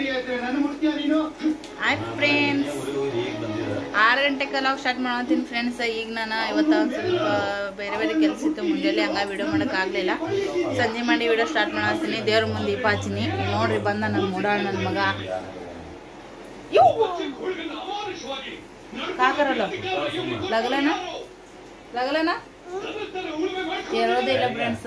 Hi friends ಆರು ಗಂಟೆಗೆಲ್ಲ start ಮಾಡತ್ತೀನಿ friends ಈಗ ನಾನು ಇವತ್ತು ಒಂದು ಸ್ವಲ್ಪ ಬೇರೆ ಬೇರೆ ಕೆಲಸ ಇತ್ತು ಮುಂಜಾನೆ ಹಂಗ ವಿಡಿಯೋ ಮಾಡೋಕ್ಕಾಗಲಿಲ್ಲ ಸಂಜೆ ಮಾಡಿ ವಿಡಿಯೋ ಸ್ಟಾರ್ಟ್ ಮಾಡತ್ತೀನಿ ದೇವ್ರ ಮುಂದೆ ದೀಪ ಹಚ್ಚಿನಿ ನೋಡ್ರಿ ಬಂದ ನನ್ನ ಮೂಡಾಳ ನನ್ನ ಮಗ ಯವ್ವ! का करलं लागलं ना लागलं ना ಇರೋದೇ ಇಲ್ಲ ಫ್ರೆಂಡ್ಸ್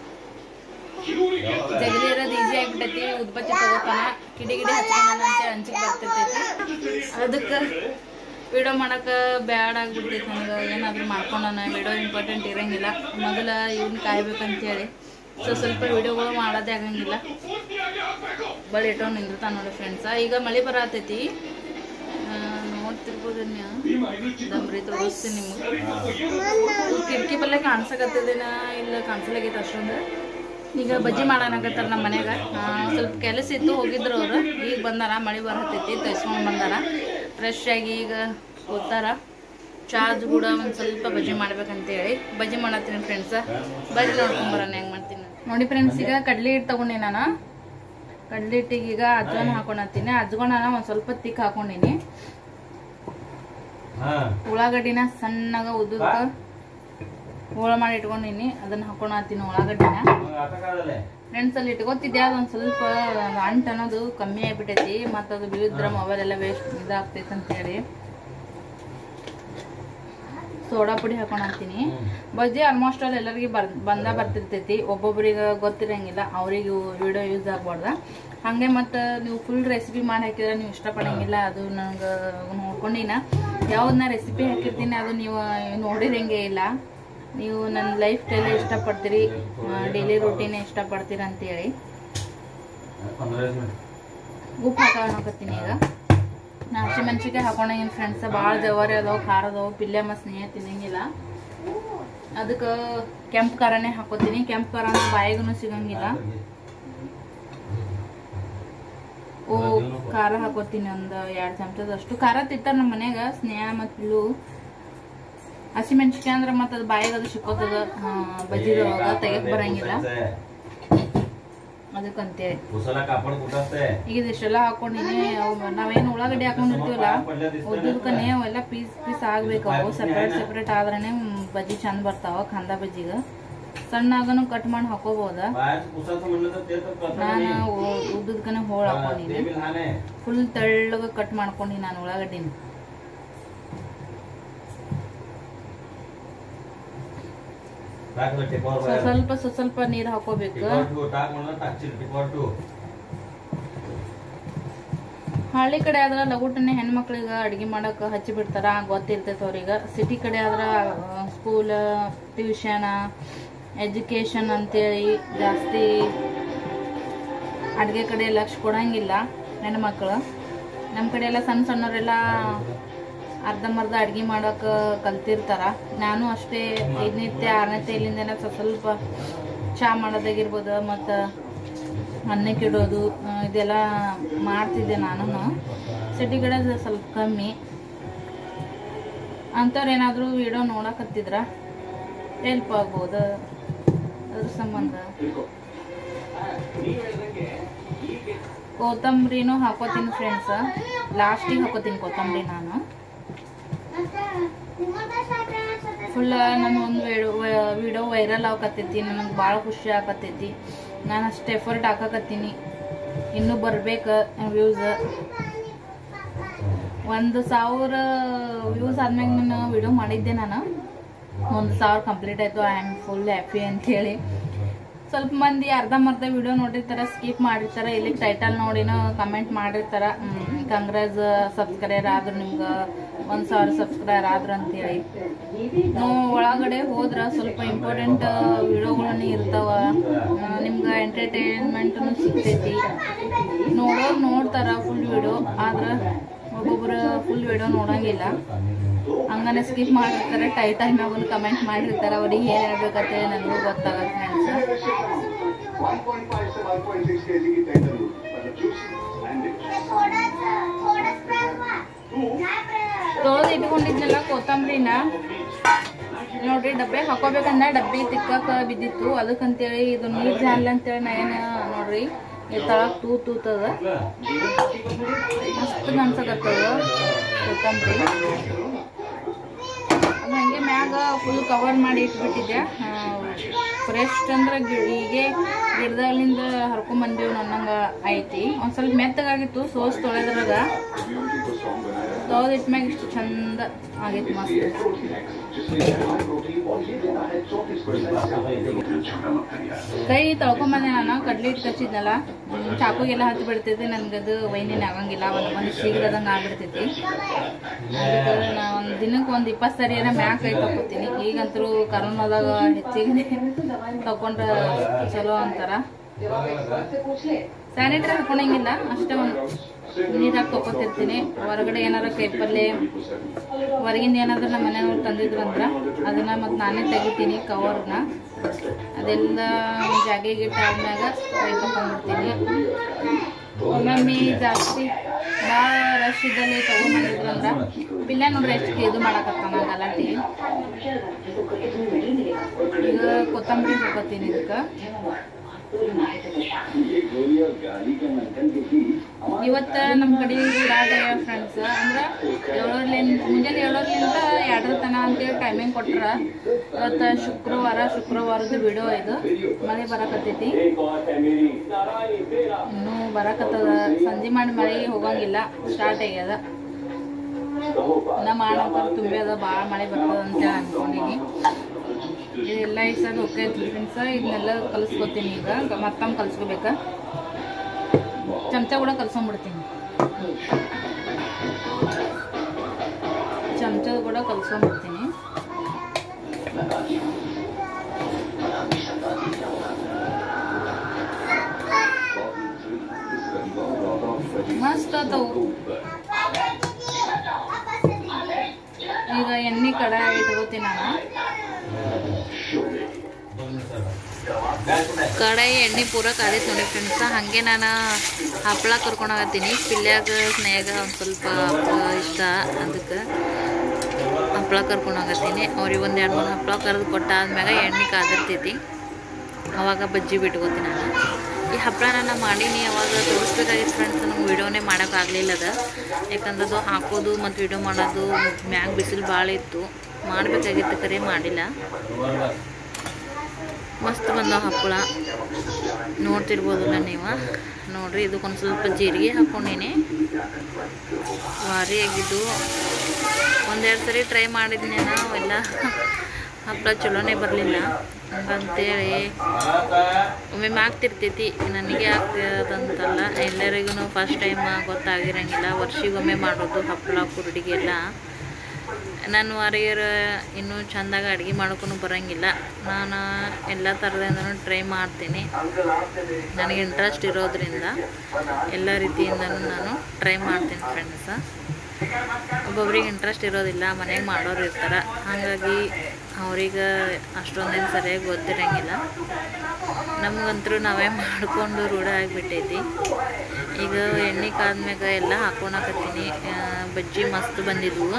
ಜಗಲಿ ಇರೋದು ಈಸಿ ಆಗ್ಬಿಟ್ಟೈತಿ ಉದ್ಬತ್ತಿ ತಗೋತಾನ ಕಿಡಿ ಗಿಡಿ ಹಚ್ಕೊಂಡಂತೆ ಅಂಚಿಗೆ ಬರ್ತಿರ್ತೈತಿ ಅದಕ್ಕೆ ವಿಡಿಯೋ ಮಾಡಕ್ಕೆ ಬ್ಯಾಡ್ ಆಗ್ಬಿಡ್ತೈತಿ ನನಗೆ ಏನಾದರೂ ಮಾಡ್ಕೊಂಡಾನ ವಿಡಿಯೋ ಇಂಪಾರ್ಟೆಂಟ್ ಇರಂಗಿಲ್ಲ ಮೊದಲ ಇವ್ನ ಕಾಯ್ಬೇಕಂತೇಳಿ ಸೊ ಸ್ವಲ್ಪ ವಿಡಿಯೋಗಳು ಮಾಡೋದೇ ಆಗಂಗಿಲ್ಲ ಬಳಿ ಇಟ್ಟವ್ ನಿಂದಿರ್ತಾನ ನೋಡಿ ಫ್ರೆಂಡ್ಸ ಈಗ ಮಳೆ ಬರತೈತಿ ನೋಡ್ತಿರ್ಬೋದು ದಮ್ರಿ ತೋರಿಸ್ತೀನಿ ನಿಮ್ಗೆ ಕಿಟಕಿ ಬಲ್ಲೆ ಕಾಣ್ಸಕತ್ತದೇನ ಇಲ್ಲ ಕಾಣಿಸ್ಲಾಗೈತೆ ಅಷ್ಟೊಂದು ಈಗ ಬಜ್ಜಿ ಮಾಡಾನಕತ್ತಾರ ನಮ್ಮ ಮನ್ಯಾಗ ಆ, ಸ್ವಲ್ಪ ಕೆಲಸ ಇತ್ತು ಹೋಗಿದ್ರು ಅವ್ರು ಈಗ ಬಂದಾರ ಮಳೆ ಬರತೈತಿ ತೈಸ್ಕೊಂಡು ಬಂದಾರ ಫ್ರೆಶ್ ಆಗಿ ಈಗ ಕೂತಾರ ಚಾರ್ಜ್ ಕೂಡ ಒಂದು ಸ್ವಲ್ಪ ಬಜ್ಜಿ ಮಾಡ್ಬೇಕಂತೇಳಿ ಬಜ್ಜಿ ಮಾಡತ್ತೀನಿ ಫ್ರೆಂಡ್ಸ ಬಜ್ಜಿ ನೋಡ್ಕೊಂಬರೋಣ ಹೆಂಗೆ ಮಾಡ್ತೀನಿ ಅಂತ. ನೋಡಿ ಫ್ರೆಂಡ್ಸ್ ಈಗ ಕಡ್ಲಿ ಹಿಟ್ಟು ತಗೊಂಡೆ ನಾನು ಕಡ್ಲಿ ಹಿಟ್ಟಿಗೆ ಈಗ ಅಜ್ವಾನ ಹಾಕೊಂಡತ್ತೀನಿ ಅಜ್ವಾನ ಒಂದು ಸ್ವಲ್ಪ ತಿಕ್ ಹಾಕೊಂಡಿನಿ ಉಳ್ಳಾಗಡ್ಡಿನ ಸಣ್ಣಗ ಉದ್ದಕ್ಕ ಹೋಳ ಮಾಡಿ ಇಟ್ಕೊಂಡಿನಿ ಅದನ್ನ ಹಾಕೊಂಡತ್ತೀನಿ ಉಳ್ಳಾಗಡ್ಡಿನ ಫ್ರೆಂಡ್ಸ್ ಅಲ್ಲಿ ಇಟ್ಕೋತಿದ್ದೆ ಅದೊಂದು ಸ್ವಲ್ಪ ಅಂಟ್ ಅನ್ನೋದು ಕಮ್ಮಿ ಆಗ್ಬಿಟ್ಟೈತಿ ಮತ್ತು ಅದು ಬೀಳಿದ್ರೆ ಮೊಬೈಲ್ ಎಲ್ಲ ವೇಸ್ಟ್ ಇದಾಗ್ತೈತೆ ಅಂತೇಳಿ ಸೋಡಾ ಪುಡಿ ಹಾಕೊಂಡಂತೀನಿ ಬಜ್ಜಿ ಆಲ್ಮೋಸ್ಟ್ ಅಲ್ಲಿ ಎಲ್ಲರಿಗೆ ಬರ್ ಬಂದ ಬರ್ತಿರ್ತೈತಿ ಒಬ್ಬೊಬ್ರಿಗೆ ಗೊತ್ತಿರಂಗಿಲ್ಲ ಅವ್ರಿಗೆ ವಿಡಿಯೋ ಯೂಸ್ ಆಗ್ಬಾರ್ದ ಹಾಗೆ ಮತ್ತು ನೀವು ಫುಲ್ ರೆಸಿಪಿ ಮಾಡಿ ಹಾಕಿದ್ರೆ ನೀವು ಇಷ್ಟಪಡಂಗಿಲ್ಲ ಅದು ನಂಗೆ ನೋಡ್ಕೊಂಡಿನ ಯಾವ್ದನ್ನ ರೆಸಿಪಿ ಹಾಕಿರ್ತೀನಿ ಅದು ನೀವು ನೋಡಿರಂಗೆ ಇಲ್ಲ ನೀವು ನನ್ನ ಲೈಫ್ ಸ್ಟೈಲ್ ಇಷ್ಟಪಡ್ತೀರಿ ಡೈಲಿ ರೂಟೀನ್ ಇಷ್ಟಪಡ್ತೀರ ಅಂತೇಳಿ ಉಪ್ಪು ಹಾಕೋಣಕತ್ತೀನಿ ಈಗ ನಾ ಹಸಿಮೆಣ್ಸಿಕಾಯಿ ಹಾಕೊಂಡೇನಿ ಫ್ರೆಂಡ್ಸ್ ಭಾಳ ಜವಾರಿ ಅದಾವ ಖಾರ ಅದಾವ ಪಿಲ್ಲೆ ಮಸ್ತ್ ಸ್ನೇಹ ತಿನ್ನಂಗಿಲ್ಲ ಅದಕ್ಕೆ ಕೆಂಪು ಖಾರನೇ ಹಾಕೋತೀನಿ ಕೆಂಪು ಖಾರ ಅಂದ್ರೆ ಬಾಯಿಗೂ ಸಿಗಂಗಿಲ್ಲ ಓ ಖಾರ ಹಾಕೋತೀನಿ ಒಂದು ಎರಡು ಚಮಚದಷ್ಟು ಖಾರ ತಿಂತಾರ ನಮ್ಮ ಮನ್ಯಾಗ ಸ್ನೇಹ ಮತ್ತು ಪಿಲ್ಲು ಹಸಿಮೆಣ್ಸಿಕಾಯಿ ಅಂದ್ರೆ ಮತ್ತೆ ಅದು ಬಾಯಿಗೆ ಅದು ಸಿಕ್ಕೋತದ ಬಜ್ಜಿದೊಳಗ ತೆಗಿಯಕ್ ಬರಂಗಿಲ್ಲ ಅದಕ್ಕಂತೇಳಿ ಈಗ ಇದಿಷ್ಟೆಲ್ಲ ಹಾಕೊಂಡಿನಿ ಅವು ನಾವೇನು ಉಳ್ಳಾಗಡ್ಡಿ ಹಾಕೊಂಡಿರ್ತೀವಲ್ಲ ಉದ್ದದಕ್ಕನೆ ಅವೆಲ್ಲ ಪೀಸ್ ಪೀಸ್ ಆಗ್ಬೇಕು ಅವು ಸಪ್ರೇಟ್ ಸಪ್ರೇಟ್ ಆದ್ರೇನೆ ಬಜ್ಜಿ ಚಂದ ಬರ್ತಾವ ಖಂದ ಬಜ್ಜಿಗ ಸಣ್ಣಗನು ಕಟ್ ಮಾಡಿ ಹಾಕೋಬಹುದ ನಾನು ಉದ್ದದಕ್ಕನೆ ಹೋಳ್ ಹಾಕೊಂಡಿನಿ ಫುಲ್ ತೆಳ್ಳಗ ಕಟ್ ಮಾಡ್ಕೊಂಡಿನಿ ನಾನು ಉಳ್ಳಾಗಡ್ಡಿನ ಸ್ವ- ಸ್ವಲ್ಪ ಸ್ವ- ಸ್ವಲ್ಪ ನೀರ್ ಹಾಕೋಬೇಕು ಹಳ್ಳಿ ಕಡೆ ಆದ್ರ ಲಗುಟನೆ ಹೆಣ್ಮಕ್ಳಿಗೆ ಅಡ್ಗೆ ಮಾಡಕ್ ಹಚ್ಚಿ ಬಿಡ್ತಾರ ಗೊತ್ತಿರ್ತೈತೆ ಅವ್ರಿಗೆ ಸಿಟಿ ಕಡೆ ಆದ್ರ ಸ್ಕೂಲ್ ಟ್ಯೂಷನ್ ಎಜುಕೇಶನ್ ಅಂತೇಳಿ ಜಾಸ್ತಿ ಅಡ್ಗೆ ಕಡೆ ಲಕ್ಷ ಕೊಡಂಗಿಲ್ಲ ಹೆಣ್ಮಕ್ಳು ನಮ್ಮ ಕಡೆ ಎಲ್ಲ ಸಣ್ಣ ಸಣ್ಣವರೆಲ್ಲ ಅರ್ಧಂಬರ್ಧ ಅಡ್ಗೆ ಮಾಡಕ್ ಕಲ್ತಿರ್ತಾರ ನಾನು ಅಷ್ಟೇ ಐದನೇತೆ ಆರನೇತೆ ಇಲ್ಲಿಂದನೇ ಸ್ವಲ್ಪ ಸ್ವಲ್ಪ ಚಹಾ ಮಾಡೋದಾಗಿರ್ಬೋದು ಮತ್ತು ಅನ್ನಕ್ಕೆ ಇಡೋದು ಆ, ಇದೆಲ್ಲ ಮಾಡ್ತಿದ್ದೆ ನಾನು ಸಿಟಿ ಕಡೆ ಅದು ಸ್ವಲ್ಪ ಕಮ್ಮಿ ಅಂಥವ್ರು ಏನಾದರೂ ವಿಡಿಯೋ ನೋಡಕತ್ತಿದ್ರ ಹೆಲ್ಪ್ ಆಗ್ಬೋದು ಅದ್ರ ಸಂಬಂಧ ಕೊತ್ತಂಬರಿನೂ ಹಾಕೋತೀನಿ ಫ್ರೆಂಡ್ಸ್ ಲಾಸ್ಟಿಗೆ ಹಾಕೋತೀನಿ ಕೊತ್ತಂಬರಿ ನಾನು ಫುಲ್ ನನ್ನ ಒಂದು ವಿಡಿಯೋ ವೈರಲ್ ಆಗಕತ್ತೈತಿ ನನಗೆ ಭಾಳ ಖುಷಿ ಆಗಕತ್ತೈತಿ ನಾನು ಅಷ್ಟು ಎಫರ್ಟ್ ಹಾಕಕತ್ತೀನಿ ಇನ್ನೂ ಬರ್ಬೇಕು ವ್ಯೂಸ್ ಒಂದು ಸಾವಿರ ವ್ಯೂಸ್ ಆದ್ಮೇಲೆ ನಾನು ವಿಡಿಯೋ ಮಾಡಿದ್ದೆ ನಾನು ಒಂದು ಸಾವಿರ ಕಂಪ್ಲೀಟ್ ಆಯಿತು ಐ ಆಮ್ ಫುಲ್ ಹ್ಯಾಪಿ ಅಂಥೇಳಿ ಸ್ವಲ್ಪ ಮಂದಿ ಅರ್ಧಂಬರ್ಧ ವಿಡಿಯೋ ನೋಡಿರ್ತಾರೆ ಸ್ಕಿಪ್ ಮಾಡಿರ್ತಾರೆ ಇಲ್ಲಿ ಟೈಟಲ್ ನೋಡಿನೂ ಕಮೆಂಟ್ ಮಾಡಿರ್ತಾರ ಕಂಗ್ರಾಜ್ ಸಬ್ಸ್ಕ್ರೈಬರ್ ಆದ್ರು ನಿಮ್ಗೆ ಒಂದು ಸಾವಿರ ಸಬ್ಸ್ಕ್ರೈಬರ್ ಆದ್ರು ಅಂತೇಳಿ ನಾವು ಒಳಗಡೆ ಹೋದ್ರ ಸ್ವಲ್ಪ ಇಂಪಾರ್ಟೆಂಟ್ ವಿಡಿಯೋಗಳನ್ನ ಇರ್ತಾವ ನಿಮ್ಗೆ ಎಂಟರ್ಟೈನ್ಮೆಂಟ್ನು ಸಿಗ್ತೈತಿ ನೋಡೋರು ನೋಡ್ತಾರ ಫುಲ್ ವಿಡಿಯೋ ಆದ್ರೆ ಒಬ್ಬೊಬ್ರು ಫುಲ್ ವಿಡಿಯೋ ನೋಡಂಗಿಲ್ಲ ಹಂಗನೆ ಸ್ಕಿಪ್ ಮಾಡಿರ್ತಾರೆ ಟೈಟಲ್ ಮ್ಯಾಗ ಒಂದು ಕಮೆಂಟ್ ಮಾಡಿರ್ತಾರೆ ಅವ್ರಿಗೆ ಏನು ಹೇಳ್ಬೇಕಂತೇಳಿ ನನಗೂ ಗೊತ್ತಾಗತ್ತೆ ಫ್ರೆಂಡ್ಸ್ 1.5 से 1.6 kg की टाइटल मतलब juicy and rich. ತೊಳೆದು ಇಟ್ಕೊಂಡಿದ್ನಲ್ಲ ಕೊತ್ತಂಬರಿನ ನೋಡ್ರಿ ಡಬ್ಬೆ ಹಾಕೋಬೇಕಂದ್ರೆ ಡಬ್ಬಿ ತಿಕ್ಕಕ ಬಿದ್ದಿತ್ತು ಅದಕ್ಕಂತೇಳಿ ಇದು ನೀರ್ ಜಾಲ ಅಂತೇಳಿ ನಾ ಏನು ನೋಡ್ರಿ ಈ ತಳಗ್ ತೂತ್ ತೂತದ ಮಸ್ತ್ ಕಾಣ್ಸಕತ್ತದ ಕೊತ್ತಂಬರಿ ಅದು ಹಂಗೆ ಮ್ಯಾಗ ಫುಲ್ ಕವರ್ ಮಾಡಿ ಇಟ್ಬಿಟ್ಟಿದ್ದೆ ಫ್ರೆಶ್ ಅಂದ್ರೆ ಗಿ- ಹೀಗೆ ಗಿಡದಲ್ಲಿಂದ ಹರ್ಕೊಂಡ್ ಬಂದೀವಿ ಅನ್ನಂಗ ಐತಿ ಒಂದ್ ಸ್ವಲ್ಪ ಮೆತ್ತಗಾಗಿತ್ತು ಸೋಸ್ ತೊಳೆದ್ರಾಗ ತೊಳೆದಿಟ್ಮ್ಯಾಗ ಇಷ್ಟು ಚಂದ ಆಗೈತಿ ಮಸ್ತ್ ಕೈ ತೊಳ್ಕೊಂಬಂದೆ ನಾನು ಕಡ್ಲಿ ಹಿಟ್ಟು ಕಚ್ಚಿದ್ನಲ್ಲ ಹ್ಮ್, ಚಾಕುಗೆಲ್ಲ ಹತ್ತಿ ಬಿಡ್ತೈತಿ ನನ್ಗದು ವೈನಿನ ಆಗಂಗಿಲ್ಲ ಒಂದು ಒಂದು ಶೀಘ್ರದಂಗೆ ಆಗ್ಬಿಡ್ತೈತಿ ಅದಕ್ಕೆ ನಾ ಒಂದು ದಿನಕ್ಕೆ ಒಂದು ಇಪ್ಪತ್ತು ಸರಿ ಏನೋ ಮ್ಯಾಕ್ ಕೈ ತಗೋತೀನಿ ಈಗಂತರೂ ಕರೋನಾದಾಗ ಹೆಚ್ಚಿಗೆ ತಗೊಂಡ್ರೆ ಚಲೋ ಅಂತಾರ ಸ್ಯಾನಿಟೈಸರ್ ಹಾಕೊಳಂಗಿಲ್ಲ ಅಷ್ಟೇ ಒಂದು ನೀರಾಗಿ ತಗೋತಿರ್ತೀನಿ ಹೊರಗಡೆ ಏನಾರ ಕೈಪಲ್ಲೆ ಹೊರಗಿಂದ ಏನಾದ್ರು ನಮ್ಮ ಮನೆಯವ್ರು ತಂದಿದ್ರು ಅಂದ್ರೆ ಅದನ್ನ ಮತ್ತು ನಾನೇ ತೆಗಿತೀನಿ ಕವರ್ನ ಅದೆಲ್ಲ ಜಾಗಿಗೆ ಇಟ್ಟಾದ್ಮ್ಯಾಗ ಕೈ ತಗೊಂಡ್ಬಿಡ್ತೀನಿ ಒಮ್ಮೊಮ್ಮೆ ಜಾಸ್ತಿ ಭಾಳ ರಶ್ ಇದ್ದಲ್ಲಿ ತಗೊಂಡ್ಬಂದಿದ್ರು ಅಂದ್ರೆ ಪಿಲ್ಲ ನೋಡ್ರಿ ಎಷ್ಟು ಇದು ಮಾಡಕತ್ತಾನ ಗಲಾಟೆ ಈಗ ಕೊತ್ತಂಬರಿ ಹಾಕೋತೀನಿ ಇದಕ್ಕೆ ಇವತ್ತ ನಮ್ಮ ಕಡೆ ಸ್ಟಾರ್ಟ್ ಆಗ್ಯಾವ ಫ್ರೆಂಡ್ಸ್ ಅಂದ್ರೆ ಏಳೋರ್ಲಿಂದ ಮುಂಜಾನೆ ಏಳೋರ್ಲಿಂದ ಎರಡರ ತನ ಅಂತೇಳಿ ಟೈಮಿಂಗ್ ಕೊಟ್ರ ಇವತ್ತು ಶುಕ್ರವಾರ ಶುಕ್ರವಾರದ ವಿಡಿಯೋ ಇದು ಮಳೆ ಬರಕತ್ತೈತಿ ಇನ್ನೂ ಬರಕತ್ತದ ಸಂಜೆ ಮಾಡಿ ಮಳೆಗೆ ಹೋಗಂಗಿಲ್ಲ ಸ್ಟಾರ್ಟ್ ಆಗ್ಯದ ಇನ್ನ ಮಾಡಂತ ತುಂಬಿ ಅದ ಭಾಳ ಮಳೆ ಬರ್ತದ ಅಂತೇಳಿ ಅನ್ಕೊಂಡಿನಿ ಇದೆಲ್ಲ ಈ ಸಲ ಹೋಗ್ತೈತಿ ಫ್ರೆಂಡ್ಸ್ ಇದನ್ನೆಲ್ಲ ಕಲಿಸ್ಕೊತೀನಿ ಈಗ ಮತ್ತೊಮ್ಮೆ ಕಲಿಸ್ಕೋಬೇಕಾ ಚಮಚ ಕೂಡ ಕಲ್ಸ್ಕೊಂಡ್ಬಿಡ್ತೀನಿ ಚಮಚ ಕೂಡ ಕಲ್ಸ್ಕೊಂಡ್ಬಿಡ್ತೀನಿ ಮಸ್ತ್ ಆತವು ಈಗ ಎಣ್ಣೆ ಕಡಾಯಿ ಇಟ್ಕೋತೀನಿ ನಾನು ಕಡಾಯಿ ಎಣ್ಣೆ ಪೂರ ಕಾದೈತೆ ನೋಡಿ ಫ್ರೆಂಡ್ಸ ಹಾಗೆ ನಾನು ಹಪ್ಪಳ ಕರ್ಕೊಂಡೋಗತ್ತೀನಿ ಪಿಲ್ಯಾಗ ಸ್ನೇಹಗ ಒಂದು ಸ್ವಲ್ಪ ಹಪ್ಪಳ ಇಷ್ಟ ಅದಕ್ಕೆ ಹಪ್ಪಳ ಕರ್ಕೊಂಡೋಗತ್ತೀನಿ ಅವ್ರಿಗೆ ಒಂದು ಎರಡು ಮೂರು ಹಪ್ಪಳ ಕರೆದು ಕೊಟ್ಟಾದ್ಮ್ಯಾಗ ಎಣ್ಣೆ ಕಾದಿರ್ತೈತಿ ಅವಾಗ ಬಜ್ಜಿ ಬಿಟ್ಕೋತೀನಿ ನಾನು ಈ ಹಪ್ಪಳ ನಾನು ಮಾಡೀನಿ ಅವಾಗ ತೋರಿಸ್ಬೇಕಾಗಿತ್ತು ಫ್ರೆಂಡ್ಸ್ ನಂಗೆ ವೀಡಿಯೋನೇ ಮಾಡೋಕ್ಕಾಗಲಿಲ್ಲ ಅದ ಯಾಕಂದ್ರೆ ಅದು ಹಾಕೋದು ಮತ್ತು ವೀಡಿಯೋ ಮಾಡೋದು ಮ್ಯಾಗ ಬಿಸಿಲು ಭಾಳ ಇತ್ತು ಮಾಡಬೇಕಾಗಿತ್ತು ಕರೆ ಮಾಡಿಲ್ಲ ಮಸ್ತ್ ಬಂದವ ಹಪ್ಪಳ ನೋಡ್ತಿರ್ಬೋದಲ್ಲ ನೀವು ನೋಡ್ರಿ ಇದಕ್ಕೊಂದು ಸ್ವಲ್ಪ ಜೀರಿಗೆ ಹಾಕ್ಕೊಂಡೀನಿ ಭಾರಿ ಆಗಿದ್ದು ಒಂದೆರಡು ಸರಿ ಟ್ರೈ ಮಾಡಿದ್ನಿ ನಾವು ಎಲ್ಲ ಹಪ್ಪಳ ಚಲೋನೇ ಬರಲಿಲ್ಲ ಹಂಗಂತೇಳಿ ಒಮ್ಮೆ ಆಗ್ತಿರ್ತೈತಿ ನನಗೆ ಆಗ್ತದಂತಲ್ಲ ಎಲ್ಲರಿಗೂ ಫಸ್ಟ್ ಟೈಮ್ ಗೊತ್ತಾಗಿರಂಗಿಲ್ಲ ವರ್ಷಿಗೊಮ್ಮೆ ಮಾಡೋದು ಹಪ್ಪಳ ಕುರುಡಿಗೆಲ್ಲ ನನ್ನ ವಾರಿಯರ್ ಇನ್ನೂ ಚೆಂದಾಗಿ ಅಡುಗೆ ಮಾಡೋಕ್ಕೂ ಬರೋಂಗಿಲ್ಲ ನಾನು ಎಲ್ಲ ಥರದಿಂದನೂ ಟ್ರೈ ಮಾಡ್ತೀನಿ ನನಗೆ ಇಂಟ್ರೆಸ್ಟ್ ಇರೋದ್ರಿಂದ ಎಲ್ಲ ರೀತಿಯಿಂದನೂ ನಾನು ಟ್ರೈ ಮಾಡ್ತೀನಿ ಫ್ರೆಂಡ್ಸ ಒಬ್ಬೊಬ್ರಿಗೆ ಇಂಟ್ರೆಸ್ಟ್ ಇರೋದಿಲ್ಲ ಮನೆಗೆ ಮಾಡೋರು ಇರ್ತಾರೆ ಹಾಗಾಗಿ ಅವ್ರಿಗೆ ಅಷ್ಟೊಂದೇನು ಸರಿಯಾಗಿ ಗೊತ್ತಿರಂಗಿಲ್ಲ ನಮಗಂತರೂ ನಾವೇ ಮಾಡಿಕೊಂಡು ರೂಢ ಆಗಿಬಿಟ್ಟೈತಿ ಈಗ ಎಣ್ಣೆ ಕಾದ್ಮ್ಯಾಗ ಎಲ್ಲ ಹಾಕೊಳಕತ್ತೀನಿ ಬಜ್ಜಿ ಮಸ್ತ್ ಬಂದಿದ್ವು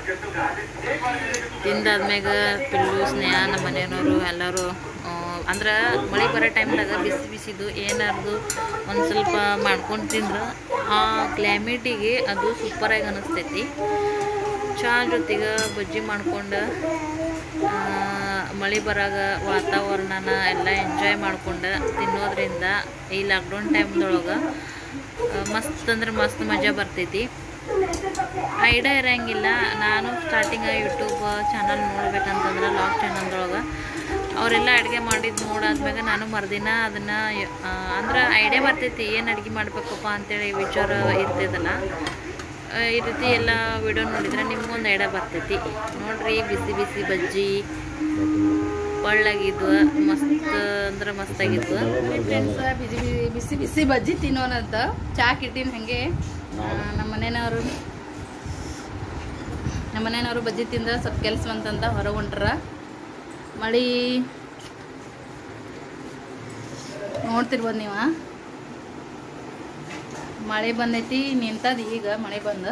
ತಿಂದಾದ್ಮ್ಯಾಗ ಪಿಲ್ಲು ಸ್ನೇಹ ನಮ್ಮ ಮನೆಯವರು ಎಲ್ಲರೂ ಅಂದ್ರೆ ಮಳೆ ಬರೋ ಟೈಮ್ದಾಗ ಬಿಸಿ ಬಿಸಿದು ಏನಾರ್ದು ಒಂದು ಸ್ವಲ್ಪ ಮಾಡ್ಕೊಂಡು ತಿಂದ್ರೆ ಆ ಕ್ಲೈಮೇಟಿಗೆ ಅದು ಸೂಪರಾಗಿ ಅನ್ನಿಸ್ತೈತಿ ಚಹಾ ಜೊತೆಗೆ ಬಜ್ಜಿ ಮಾಡ್ಕೊಂಡು ಮಳೆ ಬರಾಗ ವಾತಾವರಣನ ಎಲ್ಲ ಎಂಜಾಯ್ ಮಾಡ್ಕೊಂಡು ತಿನ್ನೋದ್ರಿಂದ ಈ ಲಾಕ್ಡೌನ್ ಟೈಮ್ದೊಳಗೆ ಮಸ್ತ್ ಅಂದ್ರೆ ಮಸ್ತ್ ಮಜಾ ಬರ್ತೈತಿ ಐಡಿಯಾ ಇರೋಂಗಿಲ್ಲ ನಾನು ಸ್ಟಾರ್ಟಿಂಗ್ ಯೂಟ್ಯೂಬ್ ಚಾನಲ್ ನೋಡ್ಬೇಕಂತಂದ್ರೆ ಲಾಗ್ ಚಾನಲ್ದೊಳಗೆ ಅವರೆಲ್ಲ ಅಡುಗೆ ಮಾಡಿದ್ದು ನೋಡಾದ್ಮ್ಯಾಗ ನಾನು ಮರುದಿನ ಅದನ್ನು ಅಂದ್ರೆ ಐಡಿಯಾ ಬರ್ತೈತಿ ಏನು ಅಡುಗೆ ಮಾಡಬೇಕಪ್ಪ ಅಂತೇಳಿ ವಿಚಾರ ಇರ್ತೈತಲ್ಲ ಆ, ಈ ರೀತಿ ಎಲ್ಲ ವಿಡಿಯೋ ನೋಡಿದ್ರೆ ನಿಮ್ಗೊಂದು ಐಡಿಯಾ ಬರ್ತೈತಿ ನೋಡ್ರಿ ಬಿಸಿ ಬಿಸಿ ಬಜ್ಜಿ ಒಳ್ಳಾಗಿದ್ವು ಮಸ್ತ್ ಅಂದ್ರೆ ಮಸ್ತಾಗಿದ್ವು ಫ್ರೆಂಡ್ಸ್ ಬಿಸಿ ಬಿಸಿ ಬಿಸಿ ಬಜ್ಜಿ ತಿನ್ನೋನಂತ ಚಾಕ್ ಇಟ್ಟಿನ ಹಾಗೆ ನಮ್ಮ ಮನೆಯವರು ನಮ್ಮ ಮನೆಯವರು ಬಜ್ಜಿ ತಿಂದ ಸ್ವಲ್ಪ ಕೆಲಸ ಅಂತಂತ ಹೊರಗೆ ಹೊಂಟ್ರ ಮಳಿ ನೋಡ್ತಿರ್ಬೋದು ನೀವು ಮಳೆ ಬಂದೈತಿ ನಿಂತದ ಈಗ ಮಳೆ ಬಂದು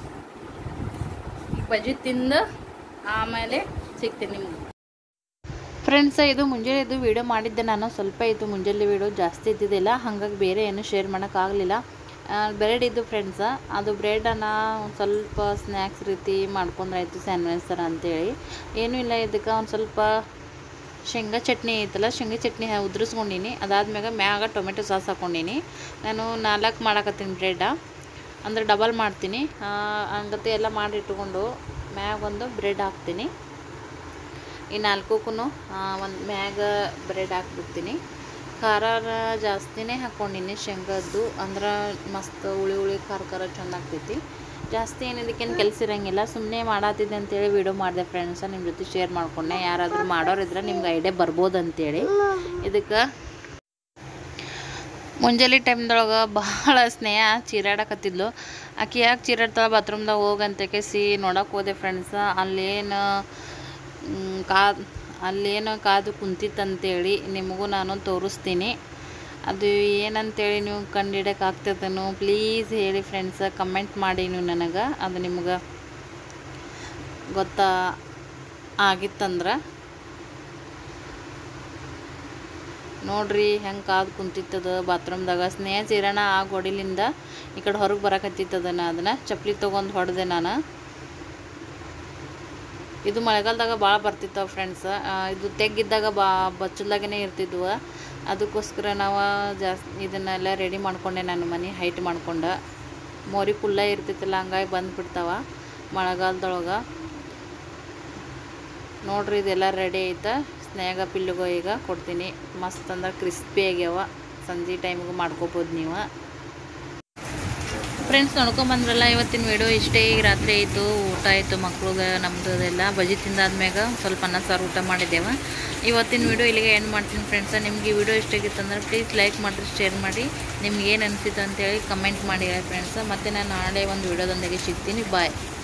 ಈಗ ಬಜ್ಜಿ ತಿಂದು ಆಮೇಲೆ ಸಿಗ್ತೀನಿ ನಿಮ್ಗೆ ಫ್ರೆಂಡ್ಸ್ ಇದು ಮುಂಜಾನೆ ಇದು ವೀಡಿಯೋ ಮಾಡಿದ್ದೆ ನಾನು ಸ್ವಲ್ಪ ಇತ್ತು ಮುಂಜಾನೆ ವೀಡಿಯೋ ಜಾಸ್ತಿ ಇದ್ದಿದ್ದಿಲ್ಲ ಹಾಗಾಗಿ ಬೇರೆ ಏನು ಶೇರ್ ಮಾಡೋಕ್ಕಾಗಲಿಲ್ಲ ಬ್ರೆಡ್ ಇದ್ದು ಫ್ರೆಂಡ್ಸ ಅದು ಬ್ರೆಡನ್ನು ಒಂದು ಸ್ವಲ್ಪ ಸ್ನ್ಯಾಕ್ಸ್ ರೀತಿ ಮಾಡ್ಕೊಂಡ್ರಾಯ್ತು ಸ್ಯಾಂಡ್ವಿಚ್ ಥರ ಅಂತೇಳಿ ಏನೂ ಇಲ್ಲ ಇದಕ್ಕೆ ಒಂದು ಸ್ವಲ್ಪ ಶೇಂಗಾ ಚಟ್ನಿ ಐತಲ್ಲ ಶೇಂಗಾ ಚಟ್ನಿ ಉದುರಿಸ್ಕೊಂಡೀನಿ ಅದಾದ್ಮ್ಯಾಗ ಮ್ಯಾಗ ಟೊಮೆಟೊ ಸಾಸ್ ಹಾಕ್ಕೊಂಡೀನಿ ನಾನು ನಾಲ್ಕು ಮಾಡಕತ್ತೀನಿ ಬ್ರೆಡ್ಡ ಅಂದ್ರೆ ಡಬಲ್ ಮಾಡ್ತೀನಿ ಹಂಗತೆ ಎಲ್ಲ ಮಾಡಿ ಇಟ್ಕೊಂಡು ಮ್ಯಾಗ ಒಂದು ಬ್ರೆಡ್ ಹಾಕ್ತೀನಿ ಈ ನಾಲ್ಕಕ್ಕೂ ಒಂದು ಮ್ಯಾಗ ಬ್ರೆಡ್ ಹಾಕ್ಬಿಡ್ತೀನಿ ಖಾರ ಜಾಸ್ತಿನೇ ಹಾಕ್ಕೊಂಡಿನಿ ಶೇಂಗಾದ್ದು ಅಂದ್ರೆ ಮಸ್ತ್ ಹುಳಿ ಹುಳಿ ಖಾರ ಖಾರ ಚಂದ ಆಗ್ತೈತಿ ಜಾಸ್ತಿ ಏನು ಇದಕ್ಕೇನು ಕೆಲಸ ಇರೋಂಗಿಲ್ಲ ಸುಮ್ಮನೆ ಮಾಡತ್ತಿದ್ದೆ ಅಂತೇಳಿ ವಿಡಿಯೋ ಮಾಡಿದೆ ಫ್ರೆಂಡ್ಸ ನಿಮ್ಮ ಜೊತೆ ಶೇರ್ ಮಾಡ್ಕೊಂಡೆ ಯಾರಾದರೂ ಮಾಡೋರಿದ್ರೆ ನಿಮ್ಗೆ ಐಡಿಯಾ ಬರ್ಬೋದು ಅಂತೇಳಿ ಇದಕ್ಕೆ ಮುಂಜಾನೆ ಟೈಮ್ದೊಳಗೆ ಭಾಳ ಸ್ನೇಹ ಚೀರಾಡಕತ್ತಿದ್ಲು ಆಕೆ ಯಾಕೆ ಚೀರಾಡ್ತಾಳೆ ಬಾತ್ರೂಮ್ದಾಗ ಹೋಗಂತ ಸಿ ನೋಡಕ್ಕೆ ಹೋದೆ ಫ್ರೆಂಡ್ಸ ಅಲ್ಲೇನು ಮ್, ಕಾ ಅಲ್ಲೇನೋ ಕಾದು ಕುಂತಿತ್ತಂತೇಳಿ ನಿಮಗೂ ನಾನು ತೋರಿಸ್ತೀನಿ ಅದು ಏನಂತೇಳಿ ನೀವು ಕಂಡಿಡಕ್ಕೆ ಆಗ್ತದನೋ ಪ್ಲೀಸ್ ಹೇಳಿ ಫ್ರೆಂಡ್ಸ ಕಮೆಂಟ್ ಮಾಡಿ ನೀವು ನನಗೆ ಅದು ನಿಮ್ಗೆ ಗೊತ್ತಾ ಆಗಿತ್ತಂದ್ರೆ ನೋಡ್ರಿ ಹೆಂಗೆ ಕಾದು ಕುಂತಿತ್ತದ ಬಾತ್ರೂಮ್ದಾಗ ಸ್ನೇಹ ಚೀರಣ ಆ ಗೋಡಿಲಿಂದ ಈ ಕಡೆ ಹೊರಗೆ ಬರಕತ್ತಿತ್ತದನ ಅದನ್ನು ಚಪ್ಪಲಿ ತೊಗೊಂಡು ಹೊಡೆದೆ ನಾನು ಇದು ಮಳೆಗಾಲದಾಗ ಭಾಳ ಬರ್ತಿತ್ತವ ಫ್ರೆಂಡ್ಸ್ ಇದು ತೆಗ್ಗಿದ್ದಾಗ ಬಾ ಬಚ್ಚಲ್ದಾಗೇ ಇರ್ತಿದ್ವು ಅದಕ್ಕೋಸ್ಕರ ನಾವು ಜಾಸ್ತಿ ಇದನ್ನೆಲ್ಲ ರೆಡಿ ಮಾಡ್ಕೊಂಡೆ ನಾನು ಮನೆ ಹೈಟ್ ಮಾಡ್ಕೊಂಡೆ ಮೋರಿ ಕುಲ್ಲ ಇರ್ತಿತ್ತಲ್ಲ ಹಂಗಾಗಿ ಬಂದುಬಿಡ್ತಾವ ಮಳೆಗಾಲದೊಳಗೆ ನೋಡ್ರಿ ಇದೆಲ್ಲ ರೆಡಿ ಐತೆ ಸ್ನೇಹ ಪಿಲ್ಲಿಗೋ ಈಗ ಕೊಡ್ತೀನಿ ಮಸ್ತ್ ಅಂದ್ರೆ ಕ್ರಿಸ್ಪಿ ಆಗ್ಯಾವ ಸಂಜೆ ಟೈಮಿಗೂ ಮಾಡ್ಕೋಬೋದು ನೀವು ಫ್ರೆಂಡ್ಸ್ ನೋಡ್ಕೊಂಬಂದ್ರಲ್ಲ ಇವತ್ತಿನ ವಿಡಿಯೋ ಇಷ್ಟೇ ಈಗ ರಾತ್ರಿ ಆಯಿತು ಊಟ ಆಯಿತು ಮಕ್ಳಿಗೆ ನಮ್ಮದು ಅದೆಲ್ಲ ಬಜಿ ತಿಂದಾದ್ಮ್ಯಾಗ ಸ್ವಲ್ಪ ಅನ್ನ ಸಾರು ಊಟ ಮಾಡಿದ್ದೇವೆ ಇವತ್ತಿನ ವಿಡಿಯೋ ಇಲ್ಲಿಗೆ ಎಂಡ್ ಮಾಡ್ತೀನಿ ಫ್ರೆಂಡ್ಸ ನಿಮ್ಗೆ ಈ ವಿಡಿಯೋ ಇಷ್ಟ ಆಗಿತ್ತು ಅಂದ್ರೆ ಪ್ಲೀಸ್ ಲೈಕ್ ಮಾಡಿರಿ ಶೇರ್ ಮಾಡಿ ನಿಮ್ಗೆ ಏನು ಅನಿಸಿತ್ತು ಅಂತೇಳಿ ಕಮೆಂಟ್ ಮಾಡಿ ಫ್ರೆಂಡ್ಸ ಮತ್ತು ನಾನು ನಾಳೆ ಒಂದು ವಿಡಿಯೋದೊಂದಿಗೆ ಸಿಗ್ತೀನಿ ಬಾಯ್